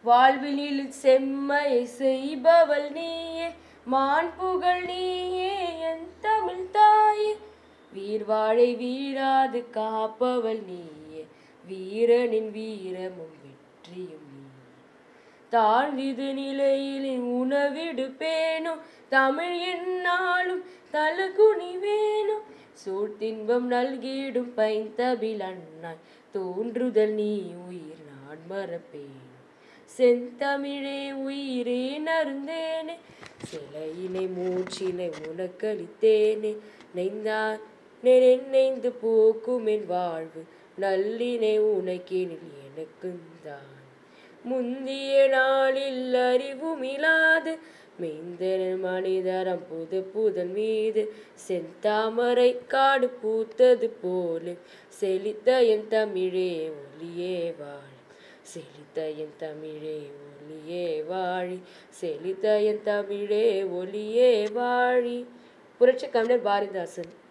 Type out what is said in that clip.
வாழ்வினில் செம்மையை செய்பவள் நீயே மான் புகழ் நீயே என் தமிழ் தாயே வீர்வாழை வீழாது காப்பவள் நீயே வீரனின் வீரமும் வெற்றியும் நீ தாழ்ந்திது நிலையிலே உணவிடு பேணும் தமிழ் என்னாலும் தலகுனி வேணும் சூழ்த்தின்பம் நல்கிடும் பைந்தபில் அண்ணாய் தோன்றுதல் நீ உயிர் நான் மறப்பேன் செந்தமிழே உயிரே நருந்தேனே சிலையினை மூச்சினை உனக்களித்தேனே நெய்ந்தார் நினைந்து போக்கும் என் வாழ்வு நல்லினை உனக்கெனில் எனக்குந்தான் முந்திய நாளில் அறிவுமிலாது மெய்ந்தன மனிதரம் புது புதன் மீது செந்தாமரை காடு பூத்தது போல செழித்த என் தமிழே ஒளியே வாழி செழித்த என் தமிழே ஒளியே வாழி செழித்த என் தமிழே ஒளியே வாழி புரட்சி கவிஞர் பாரதிதாசன்